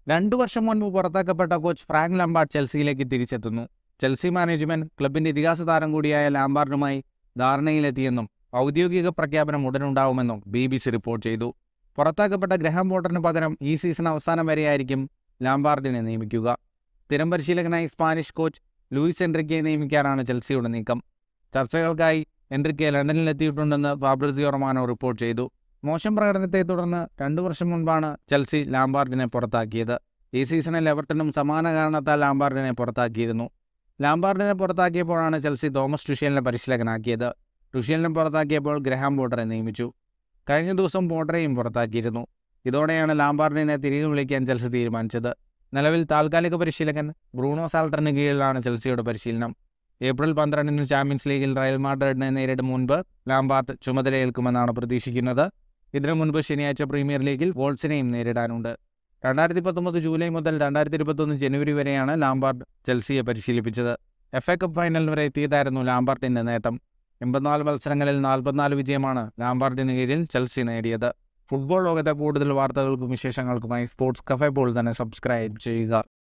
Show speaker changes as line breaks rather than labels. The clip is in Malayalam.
രണ്ടു വർഷം മുൻപ് പുറത്താക്കപ്പെട്ട കോച്ച് ഫ്രാങ്ക് ലാംബാർഡ് ചെൽസിയിലേക്ക് തിരിച്ചെത്തുന്നു ചെൽസി മാനേജ്മെന്റ് ക്ലബിന്റെ ഇതിഹാസ താരം കൂടിയായ ലാംബാർഡുമായി ധാരണയിലെത്തിയെന്നും ഔദ്യോഗിക പ്രഖ്യാപനം ഉടനുണ്ടാവുമെന്നും ബി ബി സി റിപ്പോർട്ട് ചെയ്തു പുറത്താക്കപ്പെട്ട ഗ്രഹാം പോട്ടറിന് പകരം ഈ സീസൺ അവസാനം വരെയായിരിക്കും ലാംബാർഡിനെ നിയമിക്കുക സ്ഥിരം പരിശീലകനായി സ്പാനിഷ് കോച്ച് ലൂയിസ് എൻട്രിക്കയെ നിയമിക്കാനാണ് ചെൽസിയുടെ നീക്കം ചർച്ചകൾക്കായി എൻട്രിക്കെ ലണ്ടനിലെത്തിയിട്ടുണ്ടെന്ന് ഫാബ്രിസിയോ റൊമാനോ റിപ്പോർട്ട് ചെയ്തു മോശം പ്രകടനത്തെ തുടർന്ന് രണ്ടു വർഷം മുൻപാണ് ചെൽസി ലാംബാർഡിനെ പുറത്താക്കിയത് ഈ സീസണിൽ എവർട്ടനും സമാന കാരണത്താൽ ലാംബാർഡിനെ പുറത്താക്കിയിരുന്നു ലാംബാർഡിനെ പുറത്താക്കിയപ്പോഴാണ് ചെൽസി തോമസ് ടുഷ്യലിനെ പരിശീലകനാക്കിയത് ടുഷ്യലിനെ പുറത്താക്കിയപ്പോൾ ഗ്രഹാം പോട്ടറെ നിയമിച്ചു കഴിഞ്ഞ ദിവസം പോട്ടറെയും പുറത്താക്കിയിരുന്നു ഇതോടെയാണ് ലാംബാർഡിനെ തിരികെ വിളിക്കാൻ ചെൽസി തീരുമാനിച്ചത് നിലവിൽ താൽക്കാലിക പരിശീലകൻ ബ്രൂണോ സാൽട്ടറിന് കീഴിലാണ് ചെൽസിയുടെ പരിശീലനം ഏപ്രിൽ പന്ത്രണ്ടിന് ചാമ്പ്യൻസ് ലീഗിൽ റയൽ മാഡ്രിഡിനെ നേരിടും മുൻപ് ലാംബാർഡ് ചുമതലയേൽക്കുമെന്നാണ് പ്രതീക്ഷിക്കുന്നത് ഇതിനു മുൻപ് ശനിയാഴ്ച പ്രീമിയർ ലീഗിൽ വോൾസിനെയും നേരിടാനുണ്ട് രണ്ടായിരത്തി പത്തൊമ്പത് ജൂലൈ മുതൽ രണ്ടായിരത്തി ഇരുപത്തൊന്ന് ജനുവരി വരെയാണ് ലാംബാർഡ് ചെൽസിയെ പരിശീലിപ്പിച്ചത് എഫ് എ കപ്പ് ഫൈനൽ വരെ എത്തിയതായിരുന്നു ലാംബാർഡിന്റെ നേട്ടം എൺപത്തിനാല് മത്സരങ്ങളിൽ നാൽപ്പത്തിനാല് വിജയമാണ് ലാംബാർഡിന് കീഴിൽ ചെൽസി നേടിയത് ഫുട്ബോൾ ലോകത്തെ കൂടുതൽ വാർത്തകൾക്കും വിശേഷങ്ങൾക്കുമായി സ്പോർട്സ് കഫേ പോൾ തന്നെ സബ്സ്ക്രൈബ് ചെയ്യുക